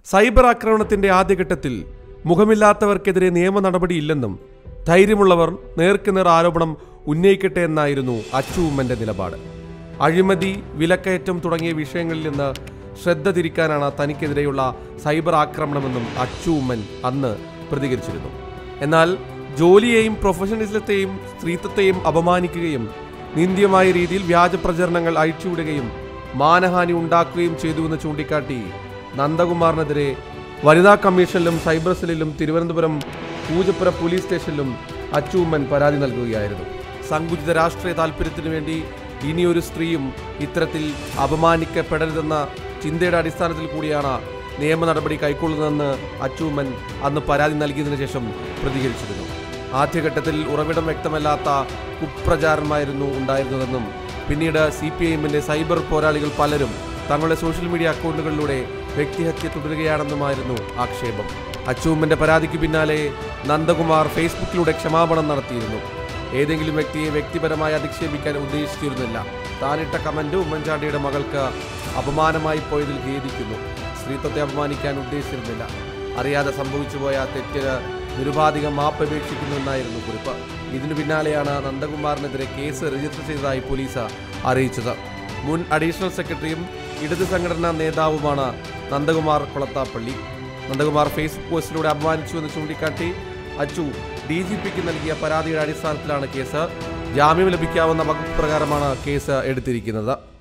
cyber ആക്രമണത്തിന്റെ ആദ്യഘട്ടത്തിൽ മുഖമില്ലാത്തവർക്കെതിരെ നിയമ നടപടിയില്ലെന്നും ധൈര്യമുള്ളവർ നേർക്കുനേർ ആരോപണം ഉന്നയിക്കട്ടെ എന്നായിരുന്നു അച്ചുമ്മന്റെ നിലപാട് അഴിമതി വിലക്കയറ്റം തുടങ്ങിയ വിഷയങ്ങളിൽ നിന്ന് ശ്രദ്ധ തിരിക്കാനാണ് തനിക്കെതിരെയുള്ള സൈബർ ആക്രമണമെന്നും അച്ചുമ്മൻ അന്ന് പ്രതികരിച്ചിരുന്നു എന്നാൽ ജോലിയെയും പ്രൊഫഷണലിസത്തെയും സ്ത്രീത്വത്തെയും അപമാനിക്കുകയും നിന്ദ്യമായ രീതിയിൽ വ്യാജ പ്രചരണങ്ങൾ അഴിച്ചുവിടുകയും മാനഹാനി ഉണ്ടാക്കുകയും ചെയ്തുവെന്ന് ചൂണ്ടിക്കാട്ടി നന്ദകുമാറിനെതിരെ വനിതാ കമ്മീഷനിലും സൈബർ സെല്ലിലും തിരുവനന്തപുരം പൂജപ്പുര പോലീസ് സ്റ്റേഷനിലും അച്ചൂമ്മൻ പരാതി നൽകുകയായിരുന്നു സങ്കുചിത രാഷ്ട്രീയ താല്പര്യത്തിനു വേണ്ടി ഇനിയൊരു സ്ത്രീയും ഇത്തരത്തിൽ അപമാനിക്കപ്പെടരുതെന്ന ചിന്തയുടെ അടിസ്ഥാനത്തിൽ കൂടിയാണ് നിയമ നടപടി കൈക്കൊള്ളുന്നതെന്ന് അച്ചൂമ്മൻ അന്ന് പരാതി നൽകിയതിനു ശേഷം പ്രതികരിച്ചിരുന്നു ആദ്യഘട്ടത്തിൽ ഉറവിടം വ്യക്തമല്ലാത്ത കുപ്രചാരമായിരുന്നു ഉണ്ടായിരുന്നതെന്നും പിന്നീട് സി പി ഐഎമ്മിന്റെ സൈബർ പോരാളികൾ പലരും തങ്ങളുടെ സോഷ്യൽ മീഡിയ അക്കൗണ്ടുകളിലൂടെ വ്യക്തിഹത്യ തുടരുകയാണെന്നുമായിരുന്നു ആക്ഷേപം അച്ചൂമ്മന്റെ പരാതിക്ക് പിന്നാലെ നന്ദകുമാർ ഫേസ്ബുക്കിലൂടെ ക്ഷമാപണം നടത്തിയിരുന്നു ഏതെങ്കിലും വ്യക്തിയെ വ്യക്തിപരമായി അധിക്ഷേപിക്കാൻ ഉദ്ദേശിച്ചിരുന്നില്ല താനിട്ട കമന്റ് ഉമ്മൻചാണ്ടിയുടെ മകൾക്ക് അപമാനമായി പോയതിൽ ഖേദിക്കുന്നു സ്ത്രീത്വത്തെ അപമാനിക്കാൻ ഉദ്ദേശിച്ചിരുന്നില്ല അറിയാതെ സംഭവിച്ചുപോയ തെറ്റിന് നിരുപാധികം മാപ്പപേക്ഷിക്കുന്നു എന്നായിരുന്നു കുറിപ്പ് ഇതിനു പിന്നാലെയാണ് നന്ദകുമാറിനെതിരെ കേസ് രജിസ്റ്റർ ചെയ്തതായി പോലീസ് അറിയിച്ചത് മുൻ അഡീഷണൽ സെക്രട്ടറിയും ഇടത് സംഘടനാ നേതാവുമാണ് നന്ദകുമാർ കൊളത്താപ്പള്ളി നന്ദകുമാർ ഫേസ്ബുക്ക് പോസ്റ്റിലൂടെ അപമാനിച്ചുവെന്ന് ചൂണ്ടിക്കാട്ടി അച്ചു ഡി ജി പിക്ക് നൽകിയ പരാതിയുടെ അടിസ്ഥാനത്തിലാണ് കേസ് ജാമ്യം ലഭിക്കാവുന്ന വകുപ്പ് പ്രകാരമാണ് കേസ് എടുത്തിരിക്കുന്നത്